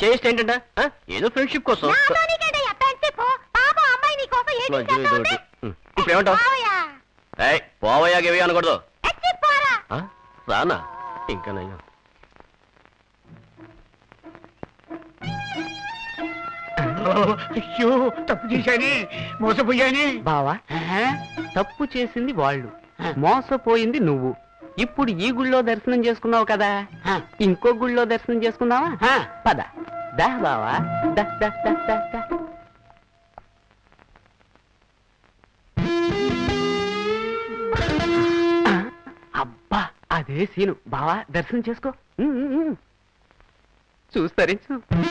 Taste ఏంటంటే ఆ? ఏదో ఫ్రెండ్షిప్ కోసం నాలోనికేంటయ్యా ఫ్రెండ్షిప్ పాప అమ్మాయి నీ కోసం ఏం మధ్యలో ఏదో చేస్తుంది ఒకటి. ఉం. ఇప్పుడు ఏమంటావు మావయ్య ఏయ్ పోవయ్యా గేవి అనకూడదు ఎచ్చి పోరా ఆ? రానా ఇంకా నయ్యా అయ్యో తప్పు చేశాని మోసపోయాని బావా తప్పు చేసింది వాళ్ళు మోసపోయింది నువ్వు ఇప్పుడు ఈ గుళ్ళో దర్శనం చేసుకున్నావు కదా ఇంకో గుళ్ళో దర్శనం చేసుకుందావా పద దా బావా దా దా దా దా దా. ఆ, అబ్బా అదే సీను బావా దర్శనం చేసుకో ఉమ్, ఉమ్, ఉమ్. చూస్తరించు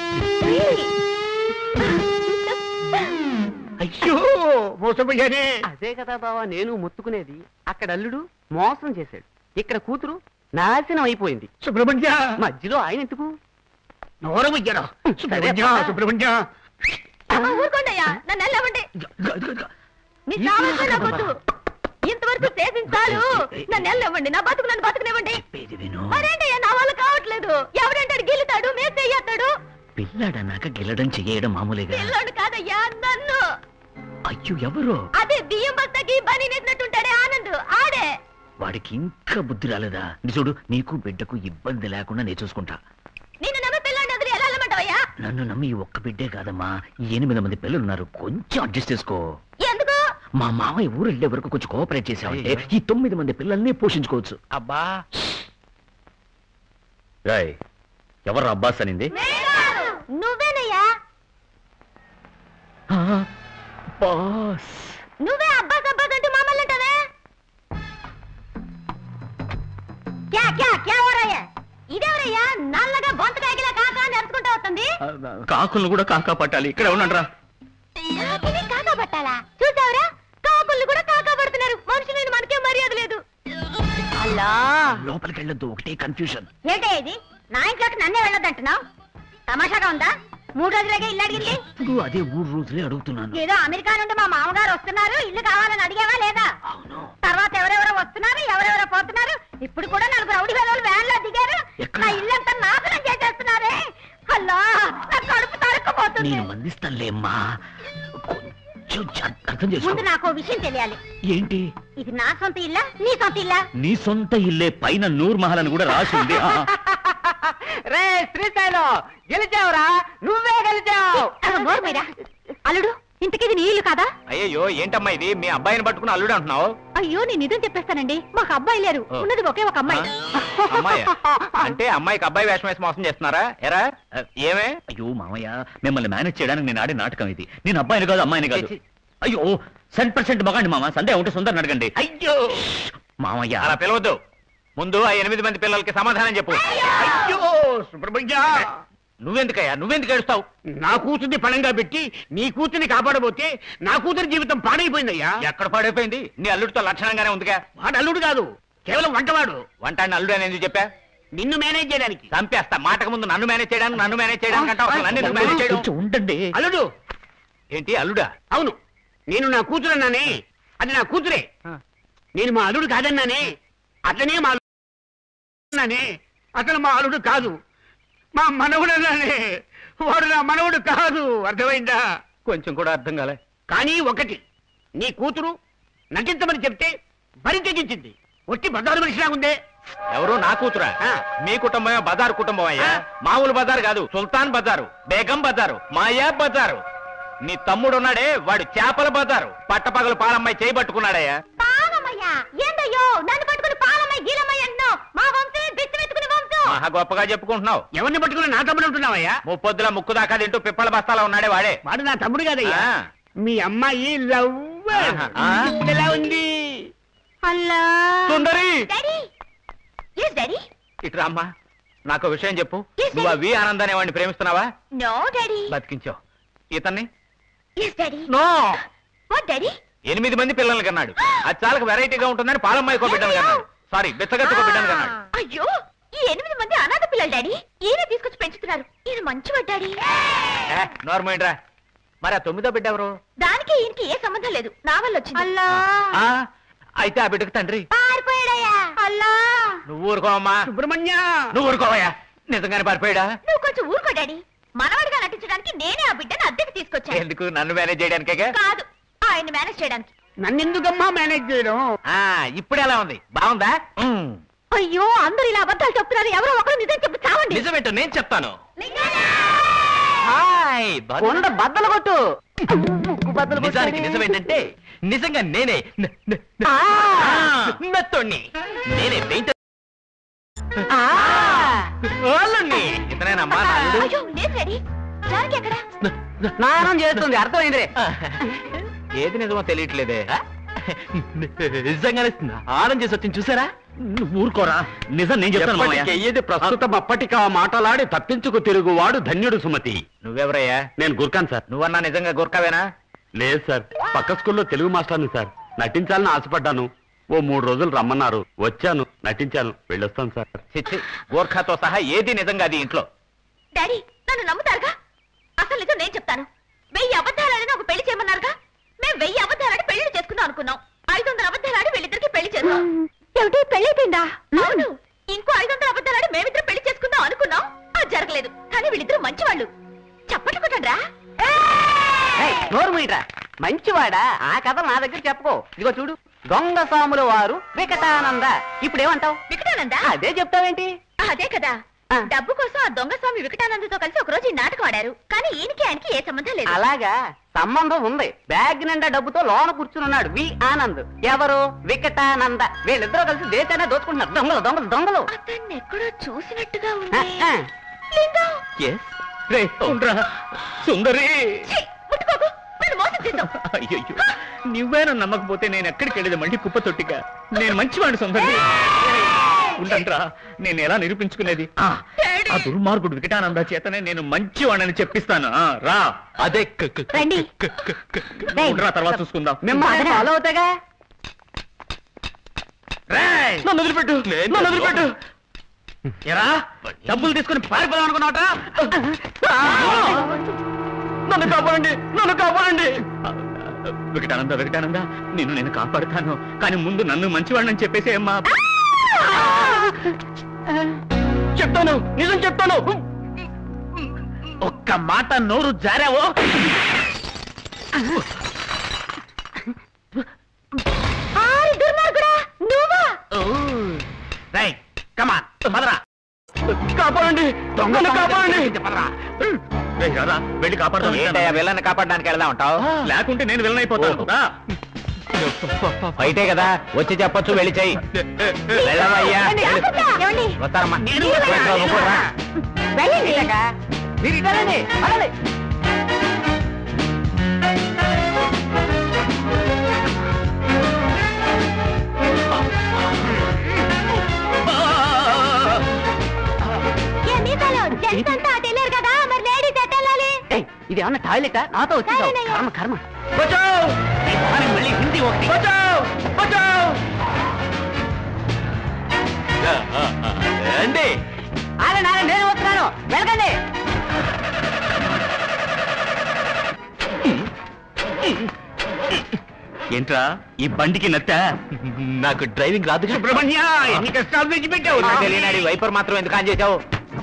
అయ్యో మోసపోయానే అదే కదా బావా నేను ముత్తుకునేది అక్కడ అల్లుడు మోసం చేశాడు ఇక్కడ కూతురు నాశనం అయిపోయింది సుబ్రహ్మణ్య మధ్యలో ఆయన ఎందుకు నోరం ఇయ్యరా సుబ్రహ్మణ్య సరే, సుబ్రహ్మణ్య అమ్మ, ఊరుకోండయ్యా నన్ను వెళ్ళవండి నీ చావే నా బతు ఇంతవరకు చేసించాలు నన్ను వెళ్ళవండి నా బతుకు నన్ను బతుకునివ్వండి మరేంటయ్యా నా వల్ల కావట్లేదు ఎవరంటాడు గెలుతాడు మేము చెయ్యొస్తాడు పిల్లాడన్నాక గెలడం చెయ్యడం మామూలుగా పిల్లోడు కాదయ్యా నన్ను అయ్యో ఎవరు అదే బియ్యం బస్తకి బని నెట్టినట్టుంటాడే ఆనంద్ ఆడే వాడికి ఇంకా బుద్ధి రాలేదా నీ చూడు నీకు బిడ్డకు ఇబ్బంది లేకుండా నేను చూసుకుంటా నిన్ను నమ్మి పిల్లోడిని వదిలి ఎలా వెళ్ళమంటావయ్యా నన్ను నమ్మి ఈ ఒక్క బిడ్డే కాదమ్మా ఈ ఎనిమిది మంది పిల్లలు ఉన్నారు కొంచెం అడ్జస్ట్ చేసుకో ఎందుకు మా మామయ్య ఊరు వెళ్ళే వరకు కొంచెం కోఆపరేట్ చేసావంటే ఈ తొమ్మిది మంది పిల్లల్ని పోషించుకోవచ్చు అబ్బా రాయ్ ఎవరు అబ్బాస్ అనింది నువ్వేనయ్యా బాస్ నువ్వే అబ్బాస్ అబ్బాస్ అంటూ మమ్మల్ని అంటావే క్యా క్యా క్యా ఓరయ్యా ఇదేవరయ్యా నల్లగా బొంతకాయకిలా కాకా అని అరుచుకుంటూ వస్తుంది కాకులను కూడా కాకా పట్టాలి ఇక్కడే ఉండండి రా కాకిని కాకా పట్టాలా చూసావురా కాకుల్ని కూడా కాకా పడుతున్నారు మనుషులని మనకే మర్యాద లేదు అల్లా లోపలికి వెళ్ళొద్దు ఒకటే కన్ఫ్యూజన్ ఏంటే ఇది నా ఇంట్లోకి నన్నే వెళ్ళొద్దంటున్నావు తమాషాగా ఉందా మూడు రోజులకే ఇల్లు అడిగింది ఇప్పుడు అదే ఊరు రోజులే అడుగుతున్నాను ఏదో అమెరికా నుండి మా మామగారు వస్తున్నారు ఇల్లు కావాలని అడిగావా లేదా అవును తర్వాత ఎవరెవరో వస్తున్నారు ఎవరెవరో పోతున్నారు ఇప్పుడు కూడా నలుగురు రౌడీ వేదవులు వ్యాన్ లో దిగారు ఎక్కడ? నా ఇల్లంతా నాశనం చేసేస్తున్నారే అల్లా నా కడుపు తరుక్కుపోతుంది నేను మందిస్తానులే అమ్మా కొంచెం జా- అర్థం ముందు చేసుకో నాకు ఓ విషయం తెలియాలి ఏంటి ఇది నా సొంత ఇల్లా నీ సొంత ఇల్లా నీ సొంత ఇల్లే పైన నూర్ మహల్ అని కూడా రాసి ఉంది ఆ, రే శ్రీశైలం గెలిచావురా నువ్వే గెలిచావు అమ్మ, నోరు మీరా ఇంతకి ఇంతకిది నీ ఇల్లు కాదా అయ్యో ఏంటమ్మా ఇది మీ అబ్బాయిని పట్టుకుని అల్లుడు అంటున్నావు అయ్యో నేను నిజం చెప్పేస్తానండి మాకు అబ్బాయి లేరు ఓ. ఉన్నది ఒకే ఒక అమ్మాయి అమ్మాయి అంటే అమ్మాయికి అబ్బాయి వేషం వేసి మోసం చేస్తున్నారా ఎరా ఏమే అయ్యో మామయ్య మిమ్మల్ని మేనేజ్ చేయడానికి నేను ఆడే నాటకం ఇది నేను అబ్బాయిని కాదు అమ్మాయిని కాదు అయ్యో సెంట్ పర్సెంట్ మగాండి మామ సందేహం ఉంటే సుందర్ అడగండి అయ్యో మామయ్య అలా పిలవద్దు ముందు ఆ ఎనిమిది మంది పిల్లలకి సమాధానం చెప్పు అయ్యో సుబ్రహ్మణ్య నువ్వెందుకయ్యా నువ్వెందుకు ఏడుస్తావు నా కూతుర్ని పణంగా పెట్టి నీ కూతుర్ని కాపాడబోతే నా కూతురి జీవితం పాడైపోయిందయ్యా ఎక్కడ పడిపోయింది నీ అల్లుడితో లక్షణంగానే ఉందిగా వాడు అల్లుడు కాదు కేవలం వంటవాడు వంటాడిని అల్లుడు అని ఎందుకు చెప్పా నిన్ను మేనేజ్ చేయడానికి చంపేస్తా మాటకు ముందు నన్ను మేనేజ్ చేయడానికి నన్ను మేనేజ్ చేయడానికి అంటావు అసలు నన్ను ఎందుకు మేనేజ్ చేయడం కొంచెం ఉండండి అల్లుడు ఏంటి అల్లుడా అవును నేను నా కూతురు అన్నానే అది నా కూతురే నేను మా అల్లుడు కాదన్నానే అతనే మా అల్లుడు అన్నానే అతను మా అల్లుడు కాదు మా మనవుడు అన్నానే వాడు నా మనవుడు కాదు అర్థమైందా కొంచెం కూడా అర్థం కాలే కానీ ఒకటి నీ కూతురు నటించమని చెప్తే బరి తెగించింది ఒట్టి బజారు మనిషిలా ఉందే ఎవరు నా కూతురా ఆ. మీ కుటుంబమే బజారు కుటుంబం అయ్యా ఆ. మామూలు బజారు కాదు సుల్తాన్ బజారు బేగం బజారు మాయా బజారు నీ తమ్ముడు ఉన్నాడే వాడు చేపల బజారు పట్టపగలు పాలమ్మాయి చేయబట్టుకున్నాడయ్యా పాలమయ్యా ఏందయ్యో నన్ను పట్టుకుని పాలమయ్య గీలమయ్య అంటున్నావు మా వంశమే బిచ్చి వెతుకుని వంశం మహా గొప్పగా చెప్పుకుంటున్నావు ఎవరిని పట్టుకుని నా తమ్ముడు ఉంటున్నావయ్యా ముప్పొద్దుల ముక్కు దాకా తింటూ పిప్పల బస్తాలో ఉన్నాడే వాడే వాడు నా తమ్ముడు కాదయ్యా ఆ. మీ అమ్మాయి లవ్ ఆహా. ఆ. ఎలా ఉంది అల్లా సుందరి డాడీ ఎస్ డాడీ ఇట్రా అమ్మా నాకు విషయం చెప్పు Yes, నువ్వు ఆ Daddy. వి ఆనంద్ అనే వాడిని ప్రేమిస్తున్నావా నో డాడీ బతికించావు ఇతన్ని yes daddy no what daddy ఎనిమిది మంది పిల్లల్ని కన్నాడు అది చాలా వెరైటీగా ఉంటుందని పాలమ్మాయికో బిడ్డను కన్నాడు సారీ బిచ్చగత్తుకో బిడ్డను కన్నాడు అయ్యో ఈ ఎనిమిది మంది అనాథ పిల్లలు డాడీ ఈయన తీసుకొచ్చి పెంచుతున్నారు ఈయన మంచివాడు డాడీ నార్మల్ రా మరి ఆ తొమ్మిదో బిడ్డ ఎవరు దానికి ఈయనకి ఏ సంబంధం లేదు నా వల్ల వచ్చింది అల్లా ఆ, అయితే ఆ బిడ్డకు తండ్రి పారిపోయాడయ్యా అల్లా నువ్వు ఊరుకోవమ్మా సుబ్రహ్మణ్య నువ్వు ఊరుకోవయ్యా నిజంగానే పారిపోయాడా నువ్వు కొంచెం ఊరుకో డాడీ మనవడిగా నటించడానికి నేనే ఆ బిడ్డను అద్దెకి తీసుకొచ్చాను ఎందుకు నన్ను మేనేజ్ చేయడానికేగా కాదు ఆయన్ని మేనేజ్ చేయడానికి నన్నెందుకమ్మా మేనేజ్ చేయడం ఆ, ఇప్పుడు ఎలా ఉంది బాగుందా ఉమ్. అయ్యో అందరూ ఇలా అబద్ధాలు చెప్తున్నారు ఎవరో ఒకరు నిజం చెప్పి చావండి నిజమేంటో నేను చెప్తాను లింగయ్య! హాయ్ బద- కొండ బద్దలు కొట్టు ముక్కు బద్దలు కొట్టు. నిజానికి నిజమేంటంటే నిజంగా నేనే న- న- న- ఆ. ఆ, మెత్తోణ్ణి నేనే పెయింటర్ ఆ. వాళ్ళని ఇతనేనమ్మా నా అల్లుడు. అయ్యో లేదు రెడీ జానకి ఎక్కడ స్నానం చేస్తుంది అర్థమైందిరే ఏది నిజమో తెలియట్లేదే నిజంగానే స్నానం చేసి వచ్చింది చూసారా నువ్వు ఊరుకోరా నిజం నేను చెప్తాను మామయ్య. ఎప్పటికెయ్యేది ప్రస్తుతం అప్పటికా మాటలాడి తప్పించుకు తిరుగువాడు ధన్యుడు సుమతి నువ్వెవరయ్యా నేను గుర్కాన్ సార్ నువ్వన్నా నిజంగా గుర్కావేనా లేదు సార్ పక్క స్కూల్లో తెలుగు మాస్టర్ని సార్ నటించాలని ఆశపడ్డాను ఓ మూడు రోజులు రమ్మన్నారు వచ్చాను నటించాను వెళ్ళొస్తాను సార్ చిచ్చి గోర్ఖాతో సహా ఏది నిజంగా అది ఇంట్లో డాడీ నన్ను నమ్ముతారుగా అసలు నిజం నేను చెప్తాను వెయ్యి అబద్ధాలని ఒక పెళ్లి చేయమన్నారుగా మేము వెయ్యి అబద్ధాలని పెళ్లి చేసుకుందాం అనుకున్నాం ఐదు వందల అబద్ధాలని వీళ్ళిద్దరికి పెళ్లి చేద్దాం ఏమిటి పెళ్లి అయిపోయిందా అవును ఇంకో ఐదు వందల అబద్ధాలని మేమిద్దరు పెళ్లి చేసుకుందాం అనుకున్నాం అది జరగలేదు కానీ వీళ్ళిద్దరు మంచివాళ్ళు చప్పట్లు కొట్టండ్రా ఏయ్, నోరు మూయరా మంచివాడా ఆ కథ నా దగ్గర చెప్పుకో ఇదిగో చూడు దొంగ సాముల వారు వికటానంద ఇప్పుడు ఏమంటావు వికటానందా అదే చెప్తావేంటి అదే కదా ఆ. డబ్బు కోసం ఆ దొంగ స్వామి వికటానందతో కలిసి ఒక రోజు ఈ నాటకం ఆడారు కానీ ఈయనకి ఆయనకి ఏ సంబంధం లేదు అలాగా సంబంధం ఉంది బ్యాగ్ నిండా డబ్బుతో లోన కూర్చున్నాడు వి ఆనంద్ ఎవరు వికటానంద వీళ్ళిద్దరూ కలిసి దేశాన్ని దోచుకుంటున్నారు దొంగలు దొంగలు దొంగలు అతన్ని ఎక్కడో చూసినట్టుగా ఆ, ఉంది ఆ. లింగం రే ఉండ్రా. సుందరి ఛీ, ముట్టుకోకు నన్ను మోసం చేద్దాం అయ్యో నువ్వేనా నమ్మకపోతే నేను ఎక్కడికి వెళ్ళేది మళ్ళీ కుప్ప తొట్టిగా నేను మంచివాడు సుందరి ఉండంట్రా నేను ఎలా నిరూపించుకునేది ఆ, ఆ దుర్మార్గుడు వికటానంద చేతనే నేను మంచివాడని చెప్పిస్తాను ఆ, రా అదే క- క- క- రండి. క- క- క- క- ఉండరా తర్వాత చూసుకుందాం మిమ్మల్ని ఫాలో అవుతాగా రేయ్! నన్ను వదిలిపెట్టు నన్ను వదిలిపెట్టు ఎరా డబ్బులు తీసుకుని పారిపోదాం అనుకున్నావట నన్ను కాపాడండి నన్ను కాపాడండి వికటానంద వికటానంద నిన్ను నేను కాపాడుతాను కానీ ముందు నన్ను మంచివాడిని చెప్పేసి అమ్మా చెప్తాను నిజం చెప్తాను ఒక్క మాట నోరు జారావో ఆరి దుర్మార్గుడా నువ్వా రై కమాన్ పదరా కాపాడండి నన్ను కాపాడండి పదరా రేయ్, రారా, వెళ్ళి కాపాడదాం ఏంటయ్యా వెళ్ళని కాపాడడానికి వెళ్దా ఉంటావు లేకుంటే నేను వెళ్ళనైపోతాను రా. అయితే కదా వచ్చి చెప్పొచ్చు వెళ్ళి చెయ్యి వెళ్ళవయ్యా ఏమండి వస్తారమ్మా నేను నువ్వు కూడా రా. వెళ్ళండి ఇలాగా మీరు ఇటు వెళ్ళండి, వెళ్ళండి. ఏ మీసాలు జెంట్స్ అంతా అటు వెళ్ళారు కదా మరి లేడీస్ ఎట్ వెళ్ళాలి ఏయ్, ఇది ఏమన్నా టాయిలెటా నాతో వచ్చేసావు సరేనయ్యా. కర్మ కర్మ బచావ్! ఈ మొహానికి మళ్ళీ హిందీ ఒకటి బచావ్! బచావ్! ఆ, ఆ, ఆ. రండి ఆగండి ఆగండి నేను వస్తున్నాను వెళ్ళకండి ఏంట్రా ఈ బండికి నత్త నాకు డ్రైవింగ్ రాదు సుబ్రహ్మణ్య ఎన్ని కష్టాలు తెచ్చిపెట్టావు నాకు తెలియనాడి వైపర్ మాత్రం ఎందుకు ఆన్ చేసావు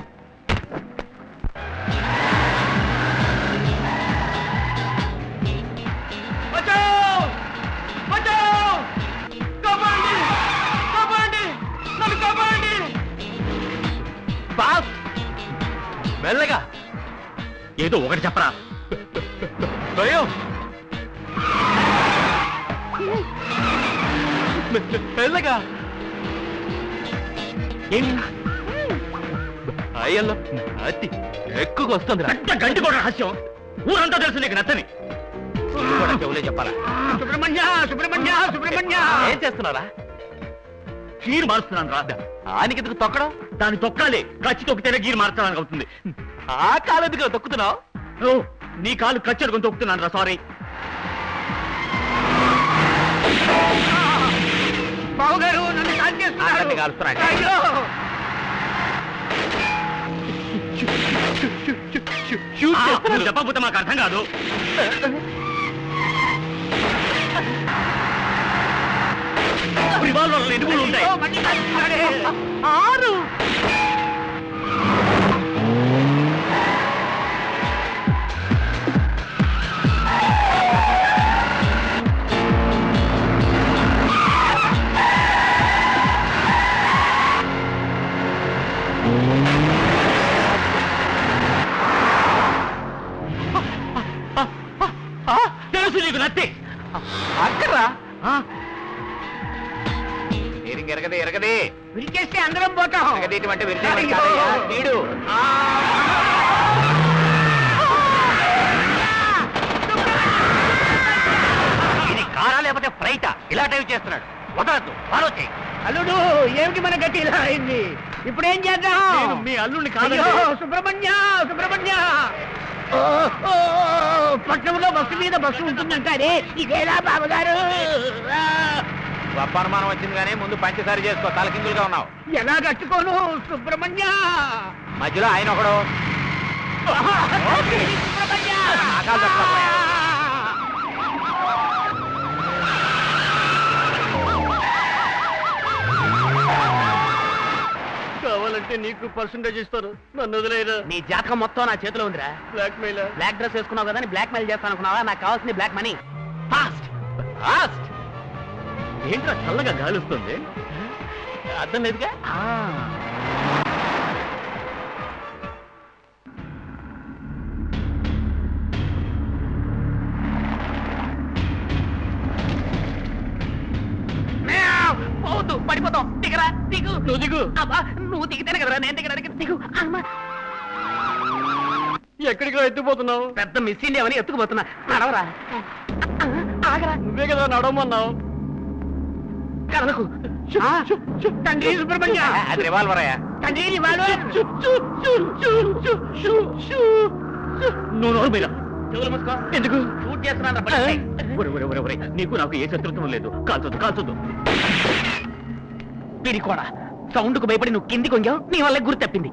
బాస్ మెల్లగా ఏదో ఒకటి చెప్పరా భయం మెల్లగా ఏం అయ్యల్లో అతి ఎక్కువగా వస్తుంది పెద్ద గంటి కూడా రహస్యం ఊరంతా తెలుసు నీకు నచ్చని కూడా చెవులే చెప్పాలా సుబ్రహ్మణ్య సుబ్రహ్మణ్య సుబ్రహ్మణ్య ఏం చేస్తున్నారా గీరు మారుస్తున్నాను రా ఆనికి ఎందుకు తొక్కడం దాన్ని తొక్కాలి ఖర్చు తొక్కితేనే గీరు మార్చడానికి అవుతుంది ఆ కాలు ఎందుకు తొక్కుతున్నావు ఓ నీ కాలు ఖర్చు అడుగుని తొక్కుతున్నాను రా సారీ బావగారు నన్ను కాల్ అందరినీ కాలుస్తున్నాడు. అయ్యో నువ్వు చెప్పకపోతే మాకు అర్థం కాదు రివాల్వర్లు ఎన్ని గుళ్ళు ఉంటాయి అయ్యో, మళ్ళీ కాల్స్తున్నాడే. ఆరు నథింగ్ అక్కరా స్టీరింగ్ ఎరగదే ఎరగదే విరిచేస్తే అందరం పోతాం ఎరగదీయటం విరిచేయడం కాదయ్యా, స్పీడు ఇది కారా లేకపోతే ఫ్రైటా ఇలా డ్రైవ్ చేస్తున్నాడు వదలద్దు ఫాలో చేయి అల్లుడు ఏమిటి మన గట్టి ఇలా అయింది ఇప్పుడు ఏం చేద్దాం నేను మీ అల్లుడిని అయ్యో కాదు సుబ్రహ్మణ్య సుబ్రహ్మణ్య ఓ, ఓ, పట్నంలో బస్సు మీద బస్సు ఉంటుందంటారే ఇదేలా బాబుగారు ఆ, గొప్ప అనుమానం వచ్చింది కానీ ముందు పంచసారి చేసుకో తలకిందులుగా ఉన్నావు ఎలా కట్టుకోను సుబ్రహ్మణ్య మధ్యలో ఆయన ఒకడు సుబ్రహ్మణ్య ఆకాలు తట్టుకోపోయా. కావాలంటే నీకు పర్సంటేజ్ ఇస్తారు నన్ను వదిలేరా నీ జాతకం మొత్తం నా చేతిలో ఉందిరా బ్లాక్ మెయిల్ బ్లాక్ డ్రెస్ వేసుకున్నావు కదా బ్లాక్ మెయిల్ చేస్తాను అనుకున్నావా నాకు కావాల్సింది బ్లాక్ మనీ ఫాస్ట్ ఫాస్ట్ ఏంట్రా చల్లగా గాలి వస్తుంది అర్థం లేదుగా పోవద్దు పడిపోతాం దిగరా దిగు నువ్వు దిగు అబ్బా నువ్వు దిగితేనే కదరా నేను దిగడానికి దిగు అమ్మా. ఎక్కడికి ఎత్తిపోతున్నావు పెద్ద మిస్ ఇండియా అని ఎత్తుకుపోతున్నా నడవరా ఆగరా నువ్వే కదా నడవమన్నావు కదలకు ఆ, తండ్రి సుబ్రహ్మణ్య అది రివాల్వర్ అయ్యా తండ్రి నీ వాడు నువ్వు నోరు మీద చెవులు మూసుకో ఎందుకు షూట్ చేస్తున్నాను రా, ఒరే, బయటికి. ఒరే, ఒరే, ఒరే, నీకు నాకు ఏ శత్రుత్వం లేదు కాల్చొద్దు కాల్చొద్దు పిడి కూడా సౌండ్ కు భయపడి నువ్వు కింది కొంగావు నీ వల్ల గురి తప్పింది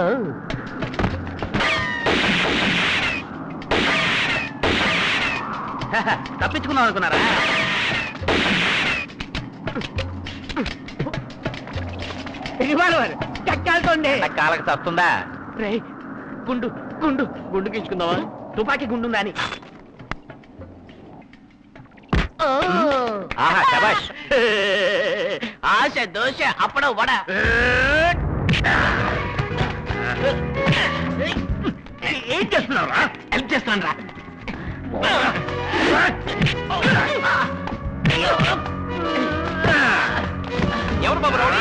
తప్పించుకున్నావు అనుకున్నారా రివాల్వర్ చక్కాలతోంది నా కాళ్ళకి చస్తుందా రే గుండు గుండు గుండు గీంచుకుందావా తుపాకీ గుండుందా అని ఆహా శబాష్ ఆశ దోశ అప్పడం వడ ఏం చేస్తున్నావు రా హెల్ప్ చేస్తున్నాను రా ఎవరు బాబు రౌడీ?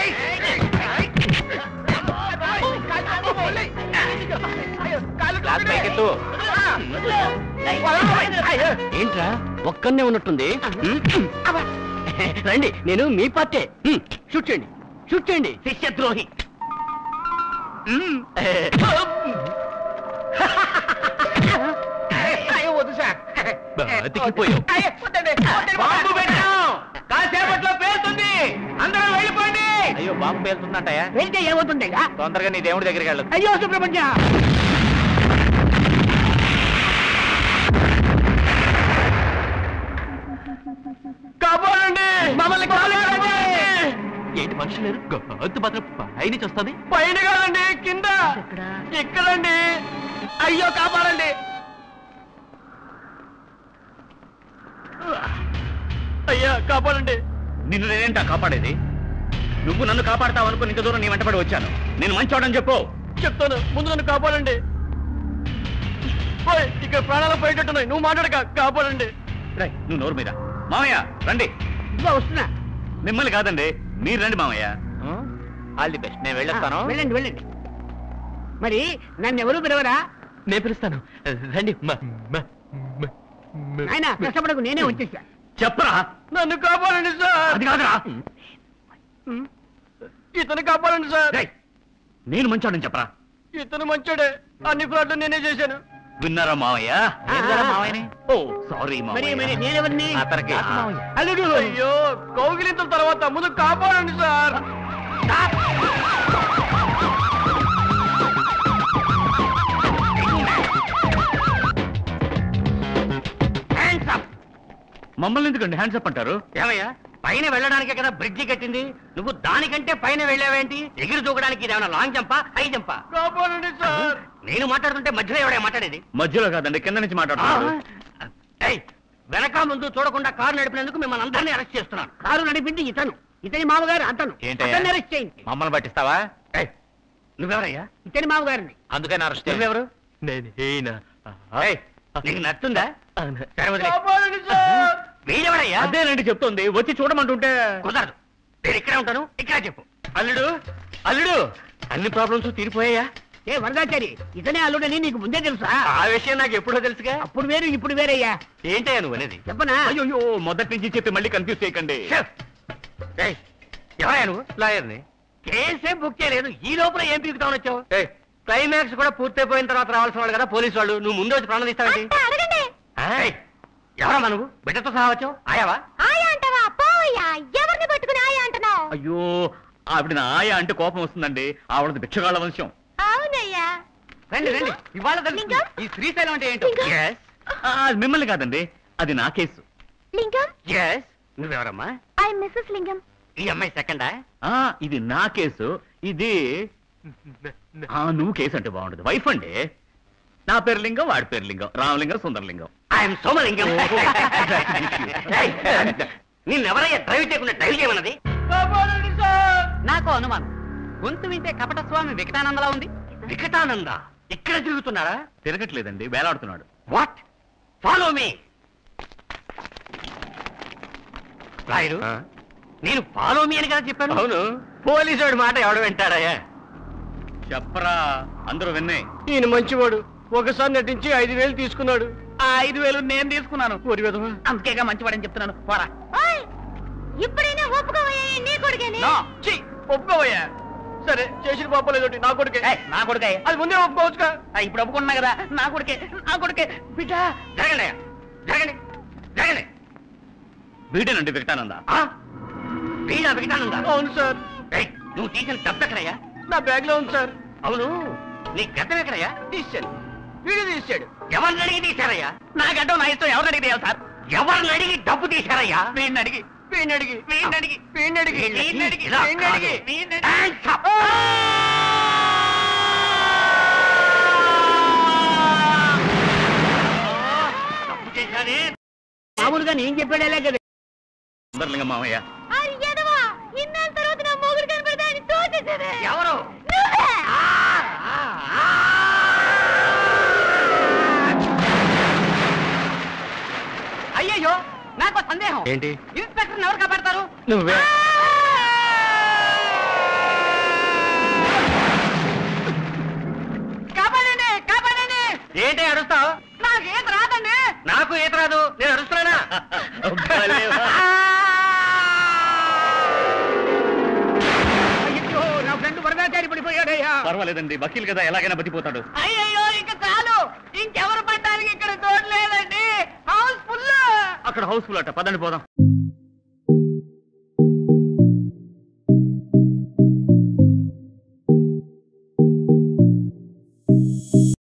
గ్లాస్ పైకెత్తు ఏంట్రా ఒక్కనే ఉన్నట్టుంది రండి నేను మీ పార్టీ షూట్ చేయండి షూట్ చేయండి శిష్యద్రోహి వద్దు సార్ బతికిపోయావు బాంబు పెట్టాం కాసేపట్లో పేలుతుంది అందరూ వెళ్ళిపోండి అయ్యో బాంబు పేలుతుందంటయా వెళ్తే ఏమవుతుంది తొందరగా నీ దేవుడి దగ్గరికి వెళ్ళు అయ్యో సుబ్రహ్మణ్య కాపాడండి మమ్మల్ని కాపాడండి ఏంటి మనుషులు లేరు గొంతు మాత్రం పైన వస్తుంది పైన కాదండి కింద ఇక్కడండి అయ్యో కాపాడండి అయ్యా కాపాడండి నిన్ను నేనేంటా కాపాడేది నువ్వు నన్ను కాపాడతావు అనుకుని ఇంత దూరం నీ వెంటబడి వచ్చాను నేను మంచోడని చెప్పు చెప్తాను ముందు నన్ను కాపాడండి ఓయ్, ఇక్కడ ప్రాణాలు పోయేటట్టున్నాయి నువ్వు మాట్లాడక కాపాడండి రై నువ్వు నోరు మీద మామయ్య రండి ఇదిగో వస్తున్నా మిమ్మల్ని కాదండి మీరు రండి మామయ్య ఆల్ ది బెస్ట్ నేను వెళ్ళొస్తాను వెళ్ళండి వెళ్ళండి మరి నన్ను ఎవరు పిలవరా నేను పిలుస్తాను రండి ఆయన కష్టపడకు నేనే వచ్చేసా చెప్పరా నన్ను కాపాడండి సార్ అది కాదురా ఇతను కాపాడండి సార్ రేయ్, నేను మంచోడని చెప్పరా ఇతను మంచోడే అన్ని ఫ్రాడ్లు నేనే చేశాను విన్నారా మావయ్య ఏం కదా మావయ్యని ఓ సారీ మరి మరి మావయ్య నేనెవరిని అతనికి అల్లుడు అయ్యో కౌగిలింతల తర్వాత ముందు కాపాడండి సార్ మమ్మల్ని ఎందుకండి హ్యాండ్స్ అప్ అంటారు ఏమయ్యా పైన వెళ్ళడానికే కదా బ్రిడ్జి కట్టింది నువ్వు దానికంటే పైన వెళ్ళావేంటి ఎగిరి దూకడానికి ఇదేమన్నా లాంగ్ జంపా హై జంపా కాపాడండి సార్ నేను మాట్లాడుతుంటే మధ్యలో ఎవడే మాట్లాడేది మధ్యలో కాదండి కింద నుంచి మాట్లాడుతున్నారు ఏయ్, వెనక ముందు చూడకుండా కారు నడిపినందుకు మిమ్మల్ని అందరినీ అరెస్ట్ చేస్తున్నాను కారు నడిపింది ఇతను ఇతని మామగారు అతను ఏంటయ్యా? అతన్ని అరెస్ట్ చేయండి మమ్మల్ని పట్టిస్తావా ఏయ్, నువ్వెవరయ్యా ఇతని మామగారిని అందుకని అరెస్ట్ నువ్వెవరు నేను ఏయ్, నీకు నచ్చుందా సరే వదిలే. వీడెవడయ్యా అదేనండి చెప్తోంది వచ్చి చూడమంటుంటే కుదరదు నేను ఇక్కడే ఉంటాను ఇక్కడ చెప్పు అల్లుడు అల్లుడు అన్ని ప్రాబ్లమ్స్ తీరిపోయాయా ఏ వరదాచారి ఇతనే అల్లుడని నీకు ముందే తెలుసా ఆ విషయం నాకు ఎప్పుడో తెలుసుగా అప్పుడు వేరు ఇప్పుడు వేరయ్యా ఏంటయ్యా నువ్వు అనేది చెప్పనా అయ్యో మొదటి నుంచి చెప్పి మళ్ళీ కన్ఫ్యూజ్ చేయకండి ఏయ్, ఎవరయ్యా నువ్వు లాయర్ని కేసే బుక్ చేయలేదు ఈ లోపల ఏం పీకుతామని వచ్చావు ఏయ్, క్లైమాక్స్ కూడా పూర్తయిపోయిన తర్వాత రావాల్సిన వాళ్ళు కదా పోలీసు వాళ్ళు నువ్వు ముందు వచ్చి ప్రాణం తీస్తావేంటి అంతా అడగండి ఏయ్, ఎవరమ్మా నువ్వు బిడ్డతో సహా వచ్చావు ఆయావా ఆయా అంటావా పోయా ఎవరిని పట్టుకుని ఆయా అంటున్నావు అయ్యో ఆవిడ నా ఆయ అంటే కోపం వస్తుందండి ఆవిడది భిక్షగాళ్ళ వంశం అవునయ్యా రండి రండి ఇవాళ తెలుస్తుంది. లింగం? ఈ శ్రీశైలం అంటే ఏంటో లింగం? Yes, ఆ, అది మిమ్మల్ని కాదండి అది నా కేసు లింగం yes. నువ్వెవరమ్మా ఐ మిస్సెస్ లింగం ఈ అమ్మాయి సెకండా ఆ ఇది నా కేసు ఇది ఆ నువ్వు కేసు అంటే బాగుండదు వైఫ్ అండి నా పేరు లింగం వాడి పేరు లింగం రామలింగం సుందరలింగం ఐఎమ్ సోమలింగం ఏయ్, నిన్నెవరయ్యా డ్రైవ్ చేయకుండా డ్రైవ్ చేయమన్నది నాకు అనుమానం గొంతు వింటే కపట స్వామి వికటానందలా ఉంది వికటానంద ఇక్కడ తిరుగుతున్నారా తిరగట్లేదండి వేలాడుతున్నాడు వాట్ ఫాలో మీ రాయుడు నేను ఫాలో మీ అని కదా చెప్పాను అవును పోలీసు వాడి మాట ఎవడు వింటాడయ్యా చెప్పరా అందరూ విన్నాయి ఈయన మంచివాడు ఒకసారి నటించి ఐదు వేలు తీసుకున్నాడు ఆ ఐదు వేలు నేను తీసుకున్నాను ఊరి విధవా అందుకేగా మంచివాడని చెప్తున్నాను పోరా ఓయ్ ఇప్పుడైనా ఒప్పుకోవయ్యా ఈ నీ కొడుకేని ఒప్పుకోవయ్యా సరే చేసిన పాపలేదు నా కొడుకే ఏయ్, నా కొడుకే అది ముందే ఒప్పుకోవచ్చుగా ఆ, ఇప్పుడు ఒప్పుకున్నా కదా నా కొడుకే నా కొడుకే బిడ్డ జరగండి అయ్యా. జరగండి జరగండి వీడేనండి వికటానంద ఆ? వీడా వికటానంద అవును సార్ ఏయ్, నువ్వు తీసిన డబ్బు ఎక్కడయ్యా నా బ్యాగ్ లో ఉంది సార్ అవును నీ గతం ఎక్కడయ్యా తీసాడు వీడియో తీసాడు ఎవరిని అడిగి తీశారయ్యా నా గడ్డం నా ఇష్టం ఎవరిని అడిగి సార్ ఎవరిని అడిగి డబ్బు తీశారయ్యా వీడిని అడిగి వీడిని అడిగి వీడిని అడిగి వీడిని అడిగి వీడిని అడిగి ఇలా వీడిని అడిగి కాదు. వీడిని అడిగి Hands up. తప్పు చేశానే మామూలుగా నేను చెప్పాడేలే కదా సుందరలింగం మామయ్య అరే ఎదవా ఇన్నాళ్ళ తర్వాత నా మొగుడు కనపడతా అని తోచేసేదే ఎవరు నువ్వే అయ్యయ్యో నాకు ఒక సందేహం ఏంటి ఇన్స్పెక్టర్ ఎవరు కాపాడతారు నువ్వే కాపాడండి కాపాడండి ఏంటి అరుస్తావు నాకు ఈత రాదండి నాకు ఈత రాదు నేను అరుస్తున్నానా అయ్యో నా ఫ్రెండ్ వరదాచారి పడిపోయాడయ్యా పర్వాలేదండి వకీల్ కదా ఎలాగైనా బతిపోతాడు అయ్యయ్యో ఇక చాలు ఇంకెవరు పడ్డానికి ఇక్కడ తోడు లేదండి హౌస్ ఫుల్ అక్కడ హౌస్ఫుల్ అట్ట పదండి పోదాం